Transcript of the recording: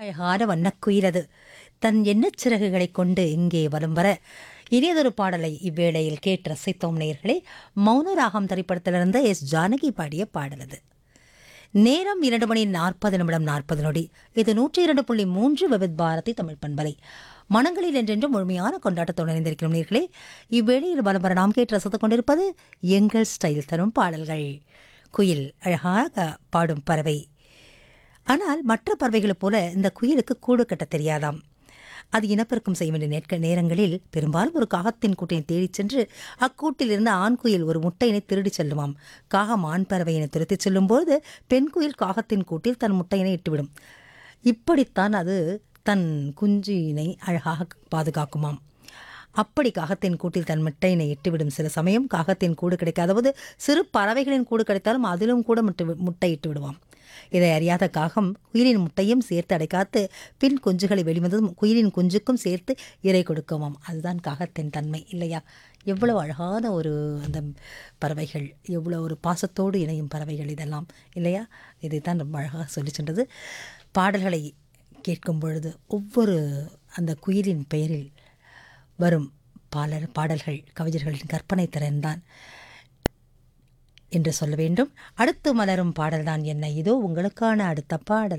அழகான வண்ணக்குயிலது தன் எண்ணச் சிறகுகளைக் கொண்டு இங்கே வலம் வர இனியதொரு பாடலை இவ்வேளையில் கேட்டு ரசித்தோம் நேயர்களே மௌனராகம் திரைப்படத்திலிருந்து எஸ் ஜானகி பாடிய பாடலது நேரம் இரண்டு மணி நாற்பது நிமிடம் நாற்பது நொடி இது நூற்றி இரண்டு புள்ளி மூன்று விவித் பாரதி தமிழ் பண்பலை மனங்களில் என்றென்று முழுமையான கொண்டாட்டத்துடன் இணைந்திருக்கிறோம் நேர்களே இவ்வேளையில் வலம் வர நாம் கேட்டு ரசித்துக் கொண்டிருப்பது எங்கள் ஸ்டைல் தரும் பாடல்கள் குயில் அழகாக பாடும் பறவை ஆனால் மற்ற பறவைகளைப் போல இந்த குயிலுக்கு கூடு கட்ட தெரியாதாம் அது இனப்பெருக்கம் செய்ய வேண்டிய நேர்க்க நேரங்களில் பெரும்பாலும் ஒரு காகத்தின் கூட்டினை தேடிச் சென்று அக்கூட்டில் இருந்த ஆண் குயில் ஒரு முட்டையினை திருடிச் செல்லுமாம் காகம் ஆண் பறவையினை துரத்திச் செல்லும்போது பெண் குயில் காகத்தின் கூட்டில் தன் முட்டையினை இட்டுவிடும் இப்படித்தான் அது தன் குஞ்சினை அழகாக பாதுகாக்குமாம் அப்படி காகத்தின் கூட்டில் தன் முட்டையினை இட்டுவிடும் சில சமயம் காகத்தின் கூடு கிடைக்காதபோது சிறு பறவைகளின் கூடு கிடைத்தாலும் அதிலும் கூட முட்டை முட்டை இட்டு விடுவாம் இதை அறியாத காகம் குயிலின் முட்டையும் சேர்த்து அடைக்காத்து பின் குஞ்சுகளை வெளிவந்ததும் குயிலின் குஞ்சுக்கும் சேர்த்து இறை கொடுக்குமாம் அதுதான் காகத்தின் தன்மை இல்லையா எவ்வளவு அழகான ஒரு அந்த பறவைகள் எவ்வளோ ஒரு பாசத்தோடு இணையும் பறவைகள் இதெல்லாம் இல்லையா இதைத்தான் ரொம்ப அழகாக சொல்லி சென்றது பாடல்களை கேட்கும் பொழுது ஒவ்வொரு அந்த குயிலின் பெயரில் வரும் பாடல் பாடல்கள் கவிஞர்களின் கற்பனை திறன்தான் என்று சொல்ல வேண்டும் அடுத்து மலரும் பாடல்தான் என்ன இதோ உங்களுக்கான அடுத்த பாடல்